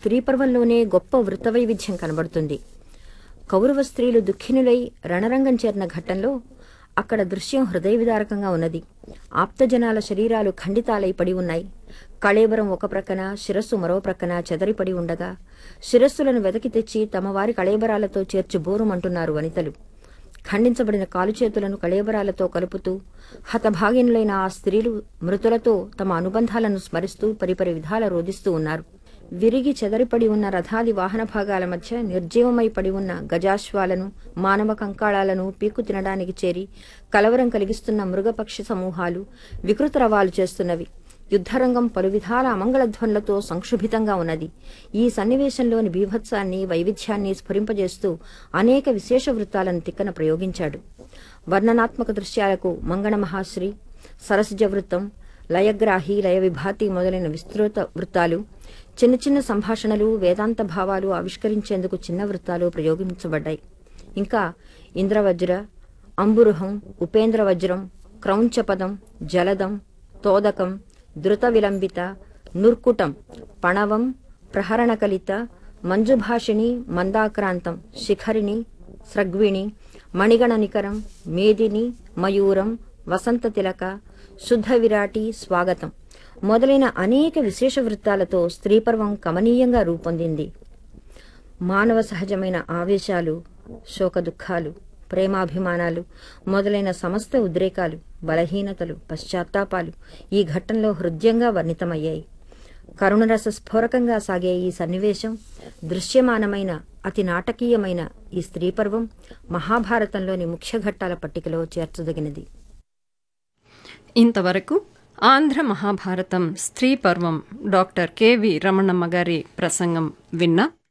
స్త్రీ పర్వంలోనే గొప్ప వృత్త వైవిధ్యం కనబడుతుంది కౌరవ స్త్రీలు దుఃఖినులై రణరంగం చేరిన ఘట్టంలో అక్కడ దృశ్యం హృదయ విదారకంగా ఉన్నది ఆప్తజనాల శరీరాలు ఖండితాలై పడి ఉన్నాయి కళేబరం ఒక ప్రక్కన శిరస్సు మరో ప్రక్కన చెదరిపడి ఉండగా శిరస్సులను వెదకి తెచ్చి తమ వారి కళేబరాలతో చేర్చి బోరుమంటున్నారు వనితలు ఖండించబడిన కాలుచేతులను కళేబరాలతో కలుపుతూ హతభాగినులైన ఆ స్త్రీలు మృతులతో తమ అనుబంధాలను స్మరిస్తూ పరిపరి విధాల రోధిస్తూ ఉన్నారు విరిగి చెదరిపడి ఉన్న రథాది వాహన భాగాల మధ్య నిర్జీవమై పడి ఉన్న గజాశ్వాలను మానవ కంకాళాలను పీకు తినడానికి చేరి కలవరం కలిగిస్తున్న మృగపక్షి సమూహాలు వికృత రవాలు చేస్తున్నవి యుద్ధరంగం పలు విధాల అమంగళధ్వనులతో సంక్షుభితంగా ఉన్నది ఈ సన్నివేశంలోని బీభత్సాన్ని వైవిధ్యాన్ని స్ఫురింపజేస్తూ అనేక విశేష వృత్తాలను తిక్కన ప్రయోగించాడు వర్ణనాత్మక దృశ్యాలకు మంగళ మహాశ్రీ సరసజ వృత్తం లయగ్రాహి లయ విభాతి మొదలైన విస్తృత వృత్తాలు చిన్న చిన్న సంభాషణలు వేదాంత భావాలు ఆవిష్కరించేందుకు చిన్న వృత్తాలు ప్రయోగించబడ్డాయి ఇంకా ఇంద్రవజ్ర అంబురుహం ఉపేంద్ర వజ్రం క్రౌంచపదం జలదం తోదకం ధృత విలంబిత నుర్కుటం పణవం ప్రహరణకలిత మంజుభాషిణి మందాక్రాంతం శిఖరిణి స్రగ్విణి మణిగణ నికరం మేదిని మయూరం వసంత తిలక శుద్ధ విరాటి స్వాగతం మొదలైన అనేక విశేష వృత్తాలతో స్త్రీపర్వం కమనీయంగా రూపొందింది మానవ సహజమైన ఆవేశాలు శోక దుఃఖాలు ప్రేమాభిమానాలు మొదలైన సమస్త ఉద్రేకాలు బలహీనతలు పశ్చాత్తాపాలు ఈ ఘట్టంలో హృదయంగా వర్ణితమయ్యాయి కరుణరస స్ఫోరకంగా సాగే ఈ సన్నివేశం దృశ్యమానమైన అతి నాటకీయమైన ఈ స్త్రీపర్వం మహాభారతంలోని ముఖ్య ఘట్టాల పట్టికలో చేర్చదగినది ఇంతవరకు ఆంధ్ర మహాభారతం స్త్రీ పర్వం డాక్టర్ కెవి రమణమ్మ గారి ప్రసంగం విన్నా